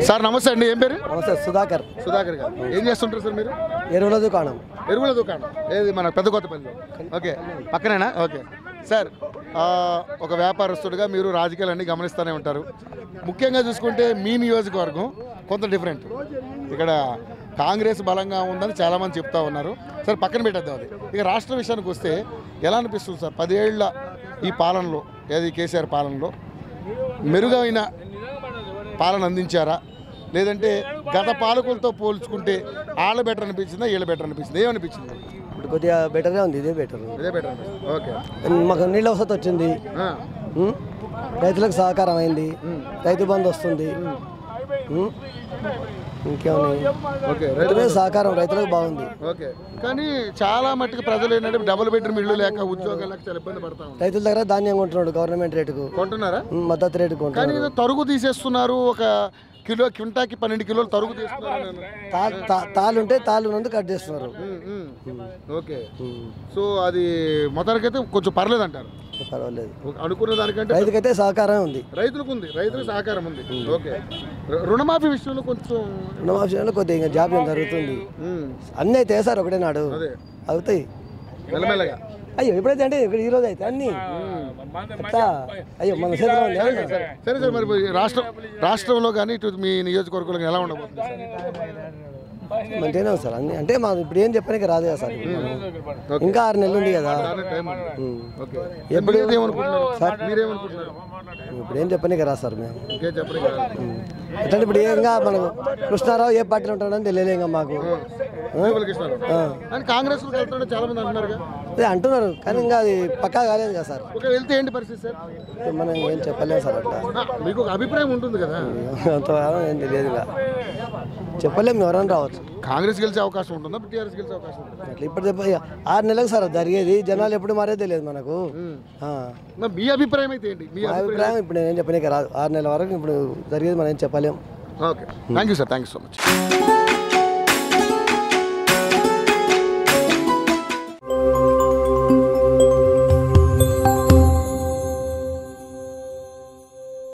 Sir నమస్తే అండి ఏం పేరు నమస్తే సుధాకర్ సుధాకర్ గారు ఏం చేస్తుంటారు సార్ మీరు ఎరువుల దుకాణం ఎరువుల దుకాణం ఏది మన పెద్ద కొత్తపల్లి ఓకే పక్కనేనా ఓకే సార్ ఆ, ఒక వ్యాపారస్తుడిగా మీరు రాజకీయాలన్నీ గమనిస్తూనే ఉంటారు ముఖ్యంగా చూసుకుంటే మీ నియోజకవర్గం కొంత డిఫరెంట్ ఇక్కడ కాంగ్రెస్ బలంగా ఉందని చాలామంది చెప్తా ఉన్నారు సరే పక్కన పెట్టేద్దాం అది ఇక రాష్ట్ర విషయానికి వస్తే ఎలా అనిపిస్తుంది సార్ పదేళ్ల ఈ పాలనలో ఏది కేసీఆర్ పాలనలో మెరుగైన పాలన అందించారా లేదంటే గత పాలకులతో పోల్చుకుంటే వాళ్ళ బెటర్ అనిపించిందా వీళ్ళ బెటర్ అనిపించింది ఏమనిపించింది ఇప్పుడు కొద్దిగా బెటర్గా ఉంది ఇదే బెటర్ ఇదే బెటర్ అనిపిస్తుంది ఓకే మాకు నీళ్ళ వసతి వచ్చింది ఆ, ఉం? రైతులకు సహకారం అయింది రైతు బంధు వస్తుంది ఉం? ఇంకేమని ఓకే రైతు మీద సహకారం రైతులకు బాగుంది ఓకే కానీ చాలా మట్టుకు ప్రజలు ఏంటంటే డబుల్ బెడ్రూమ్ ఇల్లు లేక ఉద్యోగాలు లేక చాలా ఇబ్బంది పడతా ఉన్నారు రైతుల దగ్గర ధాన్యం కొంటున్నాడు గవర్నమెంట్ రేటుకు కొంటున్నారా ఉం, మద్దతు రేటుకు కానీ కొంటున్నాడు ఏదో తరుగు తీసేస్తున్నారు ఒక కిలో క్వింటాకి పన్నెండు కిలోలు తరుగు తీస్తున్నారు నేను. తా- తా- తాళ్ళు ఉంటే తాళ్ళు నందు కట్ చేస్తున్నారు ఉమ్, ఉమ్. ఓకే ఉం. సో అది మొత్తానికైతే కొంచెం పర్లేదు అంటారు పర్వాలేదు అనుకున్న దానికంటే రైతుకైతే సహకారం ఉంది రైతులకు ఉంది రైతులకు సహకారం ఉంది ఓకే రు- రుణమాఫీ విషయంలో కొంచెం రుణమాఫీలో కొద్దిగా ఇంకా జాప్యం జరుగుతుంది ఉమ్, అన్నీ అయితే వేసారు ఒకటే నాడు అదే అవుతాయి మెల్లమెల్లగా అయ్యో ఎప్పుడైతే అంటే ఇక్కడ ఈ రోజు అయితే అన్ని అట్లా అయ్యో మన చేతిలో ఉంది అవునా? సరే సార్ మరి రాష్ట్రం రాష్ట్రంలో కానీ ఇటు మీ నియోజకవర్గంలో కానీ ఎలా ఉండబోతుంది సార్? మంచిగానే ఉంది సార్ అన్ని అంటే మా ఇప్పుడు ఏం చెప్పడానికి రాదు కదా సార్ ఓకే. ఇంకా ఆరు నెలలు ఉంది కదా చాలా టైం ఉంది. ఉం. ఓకే ఎప్పుడు ఏమనుకుంటున్నారు మీరేమనుకుంటున్నారు ఇప్పుడు ఏం చెప్పడానికి రాదు సార్ మేము ఇంకేం చెప్పండి కదా. ఎట్లా ఇప్పుడు ఏంగా మనం కృష్ణారావు ఏ పార్టీలో ఉంటాడని తెలియలే ఇంకా మాకు లోపలికి ఇస్తారు ఆ. కానీ కాంగ్రెస్ వెళ్తుంటే చాలా మంది అంటున్నారు అదే అంటున్నారు కానీ ఇంకా అది పక్కా కాలేదు కదా సార్ ఒక వెళ్తే ఏంటి పరిస్థితి సార్ మనం ఏం చెప్పలేము సార్ అట్లా ఆ, మీకు ఒక అభిప్రాయం ఉంటుంది కదా అంతవరకు ఏం తెలియదు ఇంకా చెప్పలేము ఎవరైనా రావచ్చు కాంగ్రెస్ గెలిచే అవకాశం ఉంటుందా టీఆర్ఎస్ గెలిచే అవకాశం ఉంటుందా అట్లా ఇప్పుడు చెప్ప ఇక ఆరు నెలలకు సార్ అది జరిగేది జనాలు ఎప్పుడు మారే తెలియదు మనకు ఆ. మరి మీ అభిప్రాయం అయితే ఏంటి మీ మా అభిప్రాయం ఇప్పుడు నేను చెప్పనీకి రాదు ఆరు నెలల వరకు ఇప్పుడు జరిగేది మనం ఏం చెప్పలేం okay thank you sir thank you so much